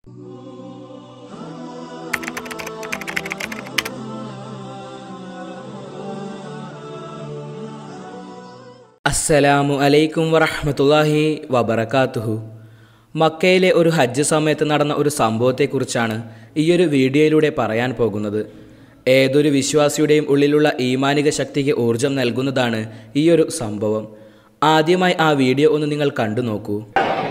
അസ്സലാമു അലൈക്കും വറഹ്മത്തുള്ളാഹി വബറകാതുഹു മക്കയിലെ ഒരു ഹജ്ജ് സമയത്ത് നടന്ന ഒരു സംഭവത്തെക്കുറിച്ചാണ് ഈയൊരു വീഡിയോയിലൂടെ പറയാൻ പോകുന്നത് ഏതൊരു വിശ്വാസിയുടെയും ഉള്ളിലുള്ള ഈമാനിക ശക്തിക്ക് ഊർജം നൽകുന്നതാണ് ഈയൊരു സംഭവം ആദ്യമായി ആ വീഡിയോ ഒന്ന് നിങ്ങൾ കണ്ടു നോക്കൂ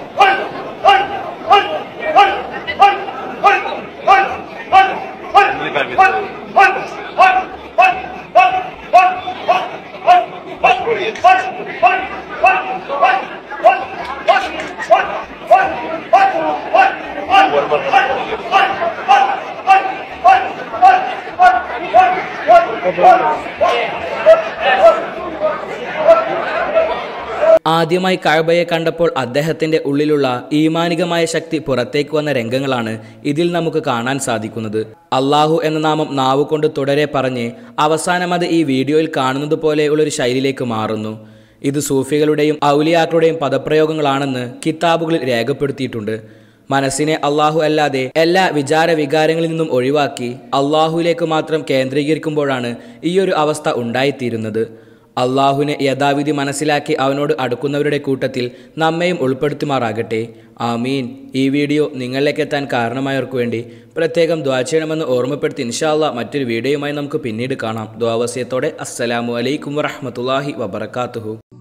ആദ്യമായി കഴബയെ കണ്ടപ്പോൾ അദ്ദേഹത്തിന്റെ ഉള്ളിലുള്ള ഈമാനികമായ ശക്തി പുറത്തേക്ക് വന്ന രംഗങ്ങളാണ് ഇതിൽ നമുക്ക് കാണാൻ സാധിക്കുന്നത് അള്ളാഹു എന്ന നാമം നാവ് കൊണ്ട് തുടരെ പറഞ്ഞ് അവസാനം അത് ഈ വീഡിയോയിൽ കാണുന്നത് പോലെയുള്ളൊരു ശൈലിയിലേക്ക് മാറുന്നു ഇത് സൂഫികളുടെയും ഔലിയാക്കളുടെയും പദപ്രയോഗങ്ങളാണെന്ന് കിതാബുകളിൽ രേഖപ്പെടുത്തിയിട്ടുണ്ട് മനസ്സിനെ അള്ളാഹു അല്ലാതെ എല്ലാ വിചാര വികാരങ്ങളിൽ നിന്നും ഒഴിവാക്കി അള്ളാഹുവിലേക്ക് മാത്രം കേന്ദ്രീകരിക്കുമ്പോഴാണ് ഈയൊരു അവസ്ഥ ഉണ്ടായിത്തീരുന്നത് അള്ളാഹുവിനെ യഥാവിധി മനസ്സിലാക്കി അവനോട് അടുക്കുന്നവരുടെ കൂട്ടത്തിൽ നമ്മയും ഉൾപ്പെടുത്തുമാറാകട്ടെ ആമീൻ ഈ വീഡിയോ നിങ്ങളിലേക്ക് എത്താൻ കാരണമായവർക്ക് വേണ്ടി പ്രത്യേകം ദ്വാ ചെയ്യണമെന്ന് ഓർമ്മപ്പെടുത്തി ഇൻഷാല്ല മറ്റൊരു വീഡിയോയുമായി നമുക്ക് പിന്നീട് കാണാം ദ്വാവസ്യത്തോടെ അസ്സലാമു അലൈക്കും വറഹമത്തല്ലാഹി വബർക്കാത്തുഹു